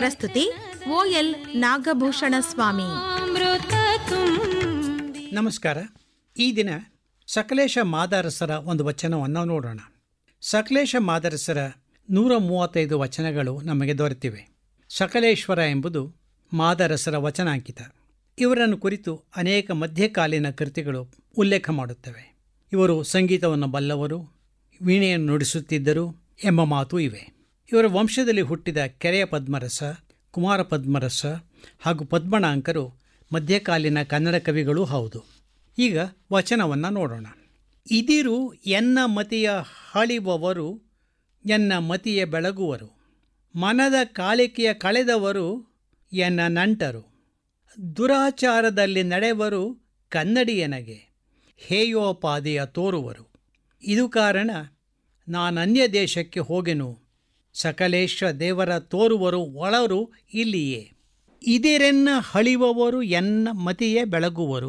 ಪ್ರಸ್ತುತಿ ಓಎಲ್ ನಾಗಭೂಷಣ ಸ್ವಾಮಿ ಅಮೃತ ತುಂಬಿ ನಮಸ್ಕಾರ ಈ ದಿನ ಸಕಲೇಶ ಮಾದರಸರ ಒಂದು ವಚನವನ್ನು ನೋಡೋಣ ಸಕಲೇಶ ಮಾದರಸರ ನೂರ ಮೂವತ್ತೈದು ವಚನಗಳು ನಮಗೆ ದೊರೆತಿವೆ ಸಕಲೇಶ್ವರ ಎಂಬುದು ಮಾದರಸರ ವಚನಾಂಕಿತ ಇವರನ್ನು ಕುರಿತು ಅನೇಕ ಮಧ್ಯಕಾಲೀನ ಕೃತಿಗಳು ಉಲ್ಲೇಖ ಮಾಡುತ್ತವೆ ಇವರು ಸಂಗೀತವನ್ನು ಬಲ್ಲವರು ವೀಣೆಯನ್ನು ನುಡಿಸುತ್ತಿದ್ದರು ಎಂಬ ಮಾತು ಇವೆ ಇವರ ವಂಶದಲ್ಲಿ ಹುಟ್ಟಿದ ಕೆರೆಯ ಪದ್ಮರಸ ಕುಮಾರ ಪದ್ಮರಸ ಹಾಗೂ ಪದ್ಮನಾಂಕರು ಮಧ್ಯಕಾಲೀನ ಕನ್ನಡ ಕವಿಗಳೂ ಹೌದು ಈಗ ವಚನವನ್ನು ನೋಡೋಣ ಇದಿರು ಎನ್ನ ಮತಿಯ ಹಳಿವವರು ಎನ್ನ ಮತಿಯ ಬೆಳಗುವರು ಮನದ ಕಾಳಿಕೆಯ ಕಳೆದವರು ಎನ್ನ ನಂಟರು ದುರಾಚಾರದಲ್ಲಿ ನಡೆವರು ಕನ್ನಡಿಯನಗೆ ಹೇಯೋಪಾದಿಯ ತೋರುವರು ಇದು ಕಾರಣ ನಾನನ್ಯ ದೇಶಕ್ಕೆ ಹೋಗೆನು ಸಕಲೇಶ ದೇವರ ತೋರುವರು ಒಳರು ಇಲ್ಲಿಯೇ ಇದಿರೆನ್ನ ಹಳಿವವರು ಎನ್ನ ಮತಿಯೇ ಬೆಳಗುವರು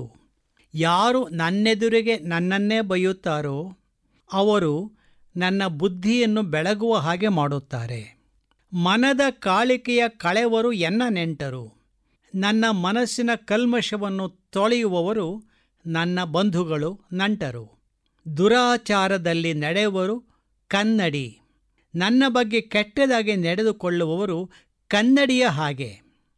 ಯಾರು ನನ್ನೆದುರಿಗೆ ನನ್ನನ್ನೇ ಬೈಯುತ್ತಾರೋ ಅವರು ನನ್ನ ಬುದ್ಧಿಯನ್ನು ಬೆಳಗುವ ಹಾಗೆ ಮಾಡುತ್ತಾರೆ ಮನದ ಕಾಳಿಕೆಯ ಕಳೆವರು ಎನ್ನ ನೆಂಟರು ನನ್ನ ಮನಸ್ಸಿನ ಕಲ್ಮಶವನ್ನು ತೊಳೆಯುವವರು ನನ್ನ ಬಂಧುಗಳು ನಂಟರು ದುರಾಚಾರದಲ್ಲಿ ನಡೆಯುವರು ಕನ್ನಡಿ ನನ್ನ ಬಗ್ಗೆ ಕೆಟ್ಟದಾಗಿ ನಡೆದುಕೊಳ್ಳುವವರು ಕನ್ನಡಿಯ ಹಾಗೆ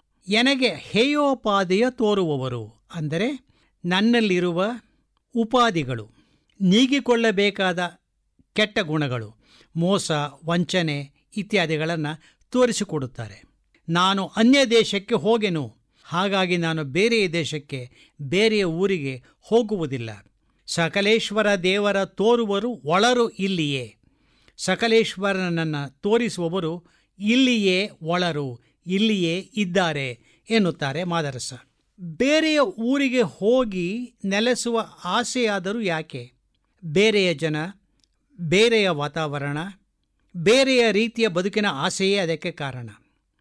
ಎನಗೆ ಹೇಯೋಪಾದಿಯ ತೋರುವವರು ಅಂದರೆ ನನ್ನಲ್ಲಿರುವ ಉಪಾಧಿಗಳು ನೀಗಿಕೊಳ್ಳಬೇಕಾದ ಕೆಟ್ಟ ಗುಣಗಳು ಮೋಸ ವಂಚನೆ ಇತ್ಯಾದಿಗಳನ್ನು ತೋರಿಸಿಕೊಡುತ್ತಾರೆ ನಾನು ಅನ್ಯ ದೇಶಕ್ಕೆ ಹೋಗೆನು ಹಾಗಾಗಿ ನಾನು ಬೇರೆಯ ದೇಶಕ್ಕೆ ಬೇರೆಯ ಊರಿಗೆ ಹೋಗುವುದಿಲ್ಲ ಸಕಲೇಶ್ವರ ದೇವರ ತೋರುವರು ಒಳರು ಇಲ್ಲಿಯೇ ಸಕಲೇಶ್ವರನನ್ನು ತೋರಿಸುವವರು ಇಲ್ಲಿಯೇ ಒಳರು ಇಲ್ಲಿಯೇ ಇದ್ದಾರೆ ಎನ್ನುತ್ತಾರೆ ಮಾದರಸ ಬೇರೆಯ ಊರಿಗೆ ಹೋಗಿ ನೆಲೆಸುವ ಆಸೆಯಾದರೂ ಯಾಕೆ ಬೇರೆಯ ಜನ ಬೇರೆಯ ವಾತಾವರಣ ಬೇರೆಯ ರೀತಿಯ ಬದುಕಿನ ಆಸೆಯೇ ಅದಕ್ಕೆ ಕಾರಣ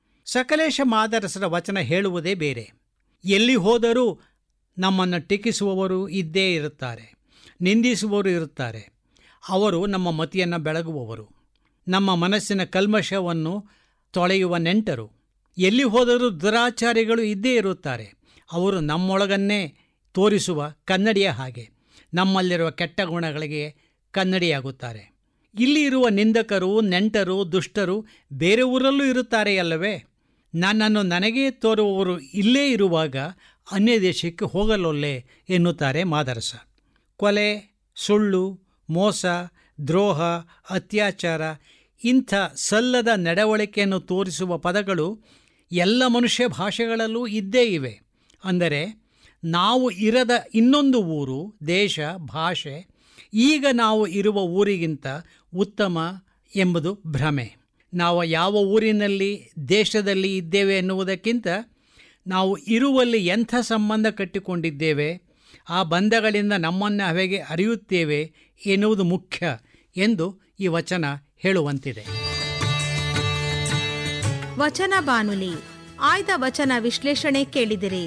ಸಕಲೇಶ ಮಾದರಸರ ವಚನ ಹೇಳುವುದೇ ಬೇರೆ ಎಲ್ಲಿ ಹೋದರೂ ನಮ್ಮನ್ನು ಟೀಕಿಸುವವರು ಇದ್ದೇ ಇರುತ್ತಾರೆ ನಿಂದಿಸುವವರು ಇರುತ್ತಾರೆ ಅವರು ನಮ್ಮ ಮತಿಯನ್ನು ಬೆಳಗುವವರು ನಮ್ಮ ಮನಸ್ಸಿನ ಕಲ್ಮಶವನ್ನು ತೊಳೆಯುವ ನೆಂಟರು ಎಲ್ಲಿ ಹೋದರೂ ದುರಾಚಾರಿಗಳು ಇದ್ದೇ ಇರುತ್ತಾರೆ ಅವರು ನಮ್ಮೊಳಗನ್ನೇ ತೋರಿಸುವ ಕನ್ನಡಿಯ ಹಾಗೆ ನಮ್ಮಲ್ಲಿರುವ ಕೆಟ್ಟ ಗುಣಗಳಿಗೆ ಕನ್ನಡಿಯಾಗುತ್ತಾರೆ ಇಲ್ಲಿ ಇರುವ ನಿಂದಕರು ನೆಂಟರು ದುಷ್ಟರು ಬೇರೆ ಊರಲ್ಲೂ ಇರುತ್ತಾರೆ ಅಲ್ಲವೇ ನನ್ನನ್ನು ನನಗೇ ತೋರುವವರು ಇಲ್ಲೇ ಇರುವಾಗ ಅನ್ಯ ದೇಶಕ್ಕೆ ಹೋಗಲೊಲ್ಲೆ ಎನ್ನುತ್ತಾರೆ ಮಾದರಸ ಕೊಲೆ ಸುಳ್ಳು ಮೋಸ ದ್ರೋಹ ಅತ್ಯಾಚಾರ ಇಂಥ ಸಲ್ಲದ ನಡವಳಿಕೆಯನ್ನು ತೋರಿಸುವ ಪದಗಳು ಎಲ್ಲ ಮನುಷ್ಯ ಭಾಷೆಗಳಲ್ಲೂ ಇದ್ದೇ ಇವೆ ಅಂದರೆ ನಾವು ಇರದ ಇನ್ನೊಂದು ಊರು ದೇಶ ಭಾಷೆ ಈಗ ನಾವು ಇರುವ ಊರಿಗಿಂತ ಉತ್ತಮ ಎಂಬುದು ಭ್ರಮೆ ನಾವು ಯಾವ ಊರಿನಲ್ಲಿ ದೇಶದಲ್ಲಿ ಇದ್ದೇವೆ ಎನ್ನುವುದಕ್ಕಿಂತ ನಾವು ಇರುವಲ್ಲಿ ಎಂಥ ಸಂಬಂಧ ಕಟ್ಟಿಕೊಂಡಿದ್ದೇವೆ ಆ ಬಂಧಗಳಿಂದ ನಮ್ಮನ್ನು ಹೇಗೆ ಅರಿಯುತ್ತೇವೆ ಎನ್ನುವುದು ಮುಖ್ಯ ಎಂದು ಈ ವಚನ ಹೇಳುವಂತಿದೆ ವಚನ ಬಾನುಲಿ ಆಯ್ದ ವಚನ ವಿಶ್ಲೇಷಣೆ ಕೇಳಿದಿರಿ